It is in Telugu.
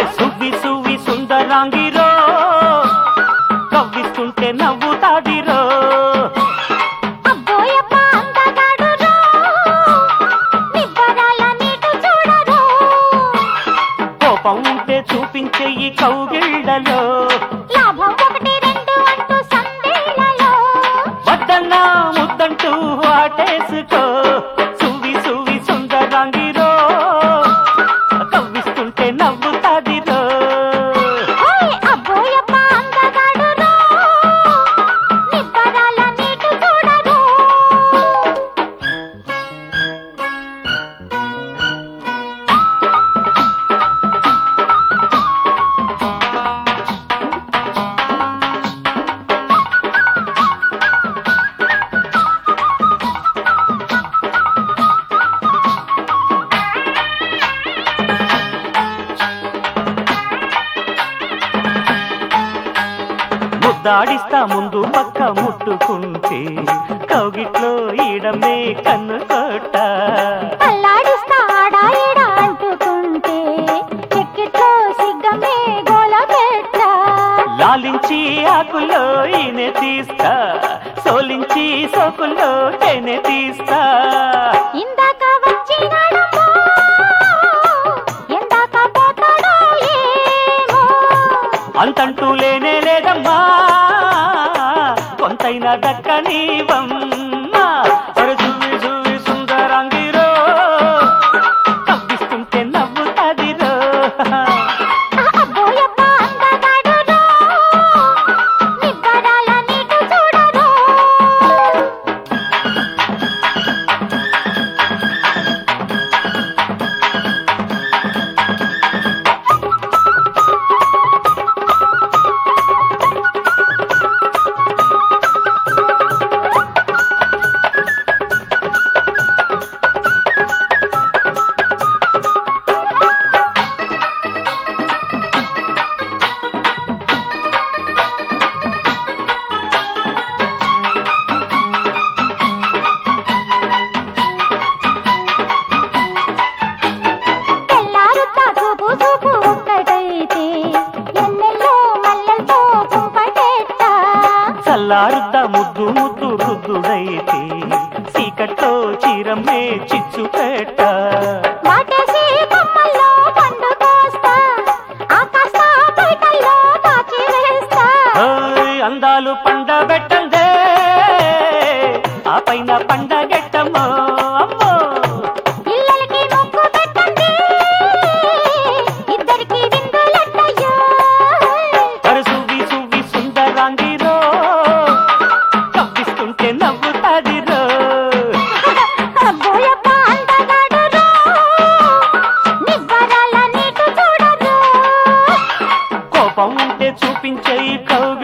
సువ్వి సువ్వి సుందరాంగిరో కవ్విస్తుంటే నవ్వుతాదిరో అబ్బోయప్ప అందగాడు రో నిబ్బరాల నీటు చూడరు కోపం ఉంటే చూపించే ఈ కౌగిళ్ళలో లాభం ఒకటి రెండు అంటూ సందేళ్లలో వద్దన్నా ముద్దంటూ వాటేసుకో సువి సువి సుందరాంగిరో కవ్విస్తుంటే నవ్వుతాదిరో ఓయ్ అబ్బోయప్ప అందగాడు రో నిబ్బరాల నీటు చూడరు ముద్దాడిస్తా ముందు పక్క ముట్టుకుంటే కౌగిట్లో ఈడమే కన్ను కొట్ట అల్లాడిస్తా ఆడా ఈడా అంటుకుంటే చెక్కిట్లో సిగ్గమే గోల పెట్ట లాలించి ఆకుల్లో ఈనె తీస్తా సోలించి సోకుల్లో టెనె తీస్తా ఇందాక వచ్చినాడమ్మో ఎందాక పోతాడో ఏమో అంతంటూ లేనే లేదమ్మా కొంతైనా దక్కనీవమ్మా ఒరే జువి జువి సుందరాంగిరో కవ్విస్తుంటే నవ్వుతాదిరో అబ్బోయప్ప అందగాడు రో నిబ్బరాల నీటు చూడరు తెల్లారుతా చూపు చూపు ఒక్కటైతే ఎన్నెల్లో మల్లెలతో కుంపటెట్ట చల్లారుద్ద ముద్దు ముద్దు రుద్దుడైతే చీకట్లో చీరమ్మే చిచ్చు పెట్ట వాటేసి కొమ్మల్లో పండు కోస్తా ఆకాశ బయటల్లో దాచి వేస్తా ఓయ్ అందాలు పండబెట్టందే ఆ పైన పండగెట్టమ్మో అమ్మో ఇళ్ళకి ముక్కు పెట్టండి ఇద్దరికి విందులట్టయ్యో అరే సువ్వి సువ్వి సుందరాంగిరో కవ్విస్తుంటే నవ్వుతాదిరో అబ్బోయప్ప అందగాడు రో నిబ్బరాల నీటు చూడరు కోపం ఉంటే చూపించే ఈ కౌగిళ్ళలో